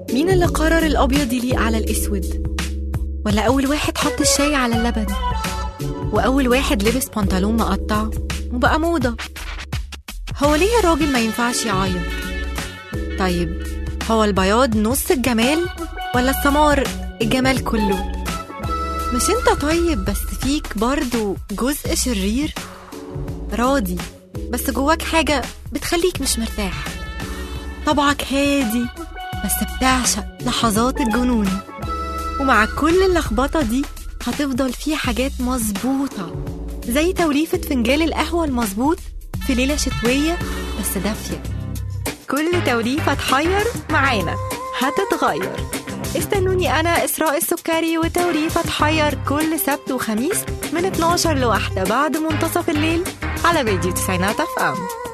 مين اللي قرر الأبيض يليق على الأسود ولا أول واحد حط الشاي على اللبن وأول واحد لبس بنطلون مقطع وبقى موضة هو ليه الراجل ما ينفعش يعيط طيب هو البياض نص الجمال ولا السمار الجمال كله مش انت طيب بس فيك برضو جزء شرير راضي بس جواك حاجة بتخليك مش مرتاح طبعك هادي بس بتعشق لحظات الجنون ومع كل اللخبطة دي هتفضل في حاجات مظبوطة زي توليفة فنجان القهوة المظبوط في ليلة شتوية بس دافية كل توليفة تحير معانا هتتغير استنوني أنا إسراء السكري وتوليفة تحير كل سبت وخميس من 12 لواحدة بعد منتصف الليل على فيديو تسعينات اف ام